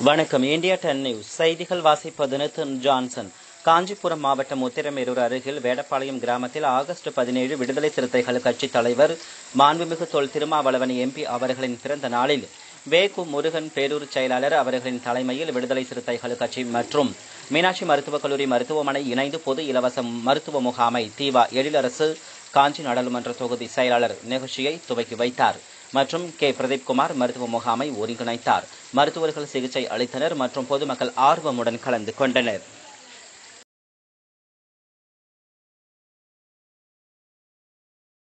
வணக்கம் India ten news செய்திகள் வாசிப்பது நிதின் ஜான்சன் காஞ்சிபுரம் மாவட்டம் உத்திரமேரூர் அருகில் வேடப்பாளையம் கிராமத்தில் ஆகஸ்ட் பதினேழு விடுதலை சிறுத்தைகள் கட்சித் தலைவர் மாண்புமிகு தொல் திருமாவளவன் எம்பி அவர்களின் பிறந்த நாளில் வேகு முருகன் பேரூர் செயலாளர் அவர்களின் தலைமையில் விடுதலை சிறுத்தைகள் கட்சி மற்றும் மீனாட்சி மருத்துவக் கல்லூரி மருத்துவமனை இணைந்து பொது இலவச மருத்துவ முகாமை தீவா எழிலரசு காஞ்சி நாடாளுமன்ற தொகுதி செயலாளர் நிகழ்ச்சியை துவக்கி வைத்தார் மற்றும் கே பிரதீப்குமார் மருத்துவ முகாமை ஒருங்கிணைத்தார் மருத்துவர்கள் சிகிச்சை அளித்தனர் மற்றும் பொதுமக்கள் ஆர்வமுடன் கலந்து கொண்டனர்